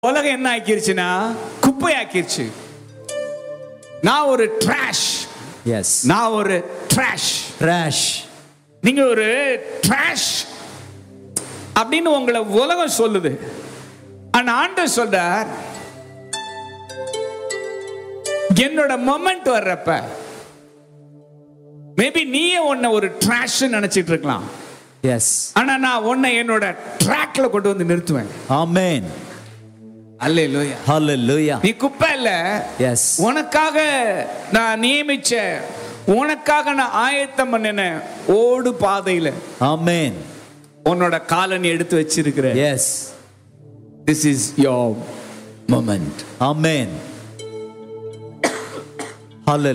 உலகம் என்ன ஆக்கிருச்சுன்னா குப்பை ஆக்கிருச்சு நான் ஒரு ட்ராஷ் எஸ் நான் ஒரு ட்ராஷ் ட்ராஷ் நீங்க ஒரு ட்ராஷ் அப்படின்னு உங்களை உலகம் சொல்லுது ஆனா ஆண்டவர் சொல்றார் என்னோட மொமெண்ட் வர்றப்ப மேபி நீயே உன்னை ஒரு ட்ராஷ் நினைச்சிட்டு இருக்கலாம் எஸ் ஆனா நான் உன்னை என்னோட ட்ராக்ல கொண்டு வந்து நிறுத்துவேன் ஆமென் அல்லேலூயா ஹalleluya நீ குப்பை இல்ல எஸ் உனக்காக நான் நியமிச்ச உனக்காக நான் ஆயத்தம் பண்ணின ஓடு பாதையில ஆமென் உன்னோட காலனி எடுத்து வச்சிருக்கிற yes this is your moment amen hallelujah